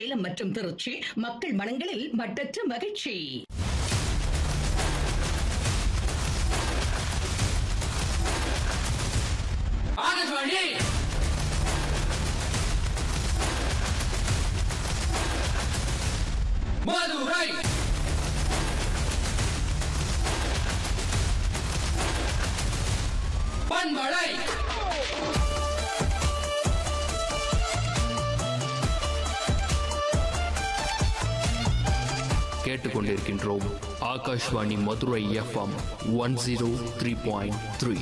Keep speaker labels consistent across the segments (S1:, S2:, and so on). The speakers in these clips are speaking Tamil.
S1: சேலம் மற்றும் திருச்சி மக்கள் மனங்களில் மட்டற்ற மகிழ்ச்சி
S2: ஆகாஷ்வாணி மதுரை பண்பலை
S3: கேட்டுக்கொண்டிருக்கின்றோம் Akashvani Madurai FM one zero three point three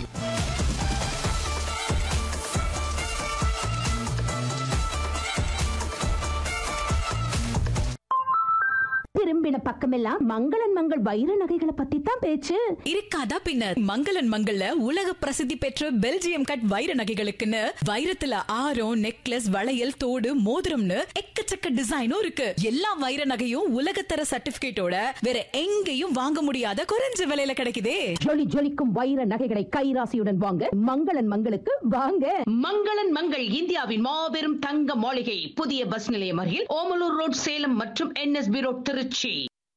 S4: திரும்பின பக்கமெல்லாம் மங்களன் மங்கள் வைர நகைகளை பத்தி தான் பேச்சு
S5: இருக்காதா பின்ன மங்களன் மங்கள்ல உலக பிரசித்தி பெற்ற பெல்ஜியம் கட் வைர நகைகளுக்குன்னு வைரத்துல ஆரம் நெக்லஸ் வளையல் தோடு மோதிரம்னு எக்கச்சக்க டிசைனும் இருக்கு எல்லா வைர நகையும் உலகத்தர சர்டிபிகேட்டோட வேற எங்கேயும் வாங்க முடியாத குறைஞ்ச விலையில கிடைக்குதே
S4: ஜொலி ஜொலிக்கும் வைர நகைகளை கைராசியுடன் வாங்க மங்களன் மங்களுக்கு வாங்க
S1: மங்களன் மங்கள் இந்தியாவின் மாபெரும் தங்க மாளிகை புதிய பஸ் நிலையம் அருகில் ஓமலூர் ரோட் சேலம் மற்றும் என்எஸ்பி ரோட் திருச்சி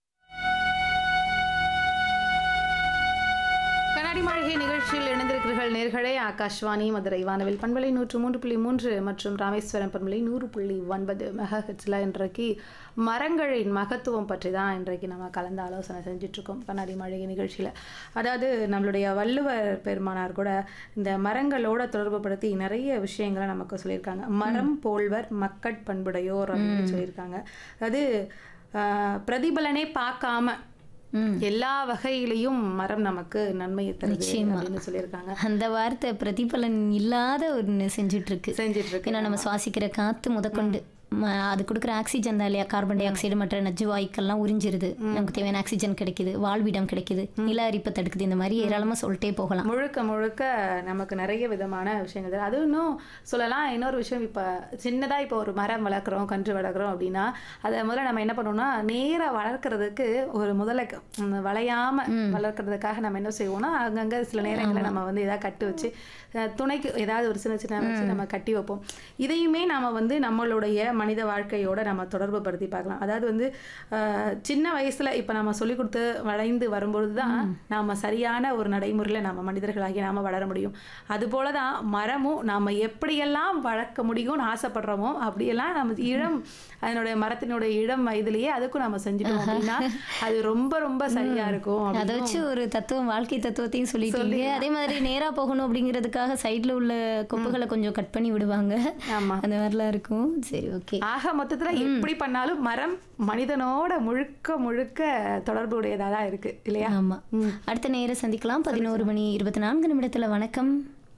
S6: கண்ணாடி மாளிகை நிகழ்ச்சியில் இணைந்திருக்கிறீர்கள் நேர்களே ஆகாஷ்வாணி மதுரை வானவில் பண்பலை நூற்று மூன்று புள்ளி மூன்று மற்றும் ராமேஸ்வரம் பண்பலை நூறு புள்ளி ஒன்பது மெகா ஹெட்ஸில் இன்றைக்கு மரங்களின் மகத்துவம் பற்றி தான் இன்றைக்கு நம்ம கலந்து ஆலோசனை செஞ்சுட்ருக்கோம் கண்ணாடி மாளிகை நிகழ்ச்சியில் அதாவது நம்மளுடைய வள்ளுவர் பெருமானார் கூட இந்த மரங்களோட தொடர்புபடுத்தி நிறைய விஷயங்களை நமக்கு சொல்லியிருக்காங்க மரம் போல்வர் மக்கட் பண்புடையோர் அப்படின்னு சொல்லியிருக்காங்க அதாவது ஆஹ், பிரதிபலனே பார்க்காம எல்லா வகையிலையும் மரம் நமக்கு நன்மையை தருது
S7: நிச்சயமா.
S6: அப்படின்னு சொல்லியிருக்காங்க
S7: அந்த வார்த்தை பிரதிபலன் இல்லாத ஒன்று செஞ்சுட்டு இருக்கு
S6: செஞ்சுட்டு இருக்கு
S7: ஏன்னா நம்ம சுவாசிக்கிற காத்து முதற்கொண்டு ம, அது கொடுக்குற ஆக்சிஜன் தான் இல்லையா கார்பன் டை ஆக்சைடு மற்ற நச்சு வாயுக்கள்லாம் உறிஞ்சிருது நமக்கு தேவையான ஆக்சிஜன் கிடைக்குது வாழ்விடம் கிடைக்குது நில அரிப்பை தடுக்குது இந்த மாதிரி ஏராளமா சொல்லிட்டே போகலாம்
S6: முழுக்க முழுக்க நமக்கு நிறைய விதமான விஷயங்கள் தருது. அது இன்னும் சொல்லலாம் இன்னொரு விஷயம் இப்போ சின்னதாக இப்போ ஒரு மரம் வளர்க்குறோம் கன்று வளர்க்குறோம் அப்படின்னா அதை முதல்ல நம்ம என்ன பண்ணோம்னா நேராக வளர்க்குறதுக்கு ஒரு முதல்ல க- ம், வளையாம வளர்க்குறதுக்காக நம்ம என்ன செய்வோம்னா அங்கங்கே சில நேரங்களில் நம்ம வந்து ஏதாவது கட்டு வச்சு அஹ், துணைக்கு ஏதாவது ஒரு சின்ன சின்ன வச்சு நம்ம கட்டி வைப்போம் இதையுமே நாம வந்து நம்மளுடைய மனித வாழ்க்கையோட நம்ம தொடர்பு படுத்தி பார்க்கலாம் அதாவது வந்து அஹ், சின்ன வயசுல இப்போ நம்ம சொல்லி கொடுத்து வளைந்து வரும்பொழுது தான் நாம சரியான ஒரு நடைமுறையில் நம்ம மனிதர்களாகி நாம வளர முடியும் அதுபோல தான் மரமும் நாம எப்படியெல்லாம் வளர்க்க முடியும்னு ஆசைப்படுறோமோ அப்படியெல்லாம் நம்ம இளம் அதனுடைய மரத்தினுடைய இளம் வயதிலேயே அதுக்கும் நம்ம செஞ்சுட்டோம் அப்படின்னா அது ரொம்ப ரொம்ப சரியா இருக்கும்
S7: அதை
S6: அப்படின்னு
S7: வச்சு ஒரு தத்துவம் வாழ்க்கை தத்துவத்தையும் சொல்லிட்டீங்க அதே மாதிரி நேரா போகணும் அப்படிங்கிறதுக்காக சைடுல உள்ள கொப்புகளை கொஞ்சம் கட் பண்ணி விடுவாங்க
S6: ஆமா.
S7: அந்த மாதிரிலாம் இருக்கும் சரி ஓகே
S6: ஆக மொத்தத்துல எப்படி பண்ணாலும் மரம் மனிதனோட முழுக்க முழுக்க தொடர்புடையதா தான் இருக்கு இல்லையா
S7: ஆமா அடுத்த நேரம் சந்திக்கலாம் பதினோரு மணி இருபத்தி நான்கு நிமிடத்துல வணக்கம்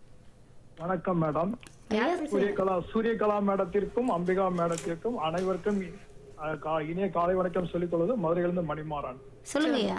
S8: வணக்கம் மேடம் சூரியகலா சூரியகலா மேடத்திற்கும் அம்பிகா மேடத்திற்கும் அனைவருக்கும் அஹ், கா- இனிய காலை வணக்கம் சொல்லிக் கொள்வது மதுரையிலிருந்து மணிமாறன்
S7: சொல்லுங்கய்யா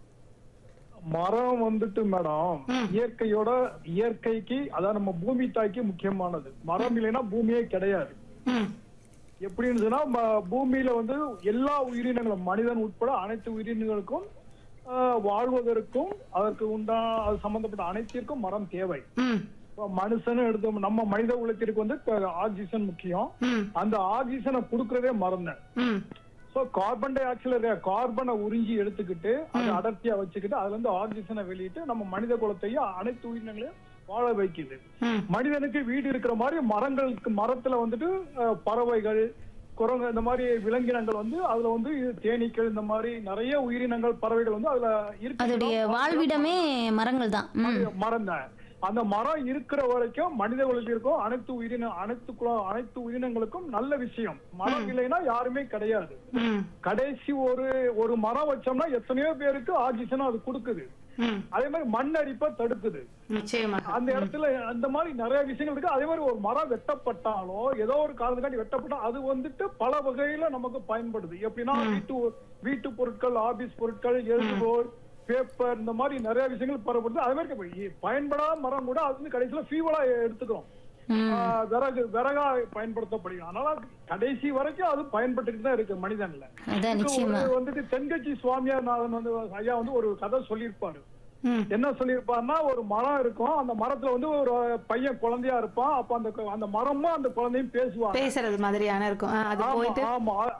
S8: மரம் வந்துட்டு மேடம் இயற்கையோட இயற்கைக்கு அதாவது நம்ம பூமி தாய்க்கு முக்கியமானது மரம் இல்லைன்னா பூமியே கிடையாது எப்படின்னு சொன்னா ம- பூமியில வந்து எல்லா உயிரினங்களும் மனிதன் உட்பட அனைத்து உயிரினங்களுக்கும் ஆஹ், வாழ்வதற்கும் அதற்கு உண்டா அது சம்பந்தப்பட்ட அனைத்திற்கும் மரம் தேவை இப்ப மனுஷன்னு எடுத்து நம்ம மனித உலகத்திற்கு வந்து க- ஆக்சிஜன் முக்கியம் அந்த ஆக்சிஜனை கொடுக்கறதே மரம் தான் சோ கார்பன் டை ஆக்சைடு கார்பனை உறிஞ்சி எடுத்துக்கிட்டு அதை அடர்த்தியா வச்சுக்கிட்டு அதுல இருந்து ஆக்சிஜனை வெளியிட்டு நம்ம மனித குலத்தையும் அனைத்து உயிரினங்களையும் வாழ வைக்குது மனிதனுக்கு வீடு இருக்கிற மாதிரி மரங்களுக்கு மரத்துல வந்துட்டு அஹ், பறவைகள் குரங்கு இந்த மாதிரி விலங்கினங்கள் வந்து அதுல வந்து தேனீக்கள் இந்த மாதிரி நிறைய உயிரினங்கள் பறவைகள் வந்து அதுல
S7: அதோடைய
S8: இருக்கு
S7: வாழ்விடமே மரங்கள் தான் ம்.
S8: மரம் தான் அந்த மரம் இருக்கிற வரைக்கும் மனித உலகிற்கும் அனைத்து உயிரின அனைத்து குல- அனைத்து உயிரினங்களுக்கும் நல்ல விஷயம் மரம் இல்லைன்னா யாருமே கிடையாது கடைசி ஒரு ஒரு மரம் வச்சோம்னா எத்தனையோ பேருக்கு ஆக்சிஜனும் அது கொடுக்குது அதே மாதிரி மண் அரிப்பை தடுக்குது
S6: நிச்சயமா
S8: அந்த இடத்துல அந்த மாதிரி நிறைய விஷயங்கள் இருக்கு அதே மாதிரி ஒரு மரம் வெட்டப்பட்டாலோ ஏதோ ஒரு காரணத்துக்காண்டி வெட்டப்பட்டா அது வந்துட்டு பல வகையில நமக்கு பயன்படுது எப்படின்னா வீட்டு வீட்டு பொருட்கள் ஆபீஸ் பொருட்கள் எழுதுகோல் பேப்பர் இந்த மாதிரி நிறைய விஷயங்கள் பரப்படுது அதே மாதிரி இப்ப பயன்படாத மரம் கூட அது வந்து கடைசியில ஃபீவலா எடுத்துக்கிறோம் ஆஹ் விறகு விறகா பயன்படுத்தப்படுகிறது அதனால கடைசி வரைக்கும் அது பயன்பட்டுட்டு தான் இருக்கு மனிதன்ல
S7: அதான் நிச்சயமா
S8: ஒரு வந்துட்டு தென்கட்சி சுவாமியார் நாதன் வந்து ஐயா வந்து ஒரு கதை சொல்லியிருப்பாரு என்ன சொல்லியிருப்பாருன்னா ஒரு மரம் இருக்கும் அந்த மரத்துல வந்து ஒரு பையன் குழந்தையா இருப்பான் அப்ப அந்த அந்த மரமும் அந்த குழந்தையும் பேசுவாங்க
S6: பேசுறது மாதிரியான இருக்கும் ஆ, அது
S8: ஆமா
S6: போயிட்டு
S8: ஆமா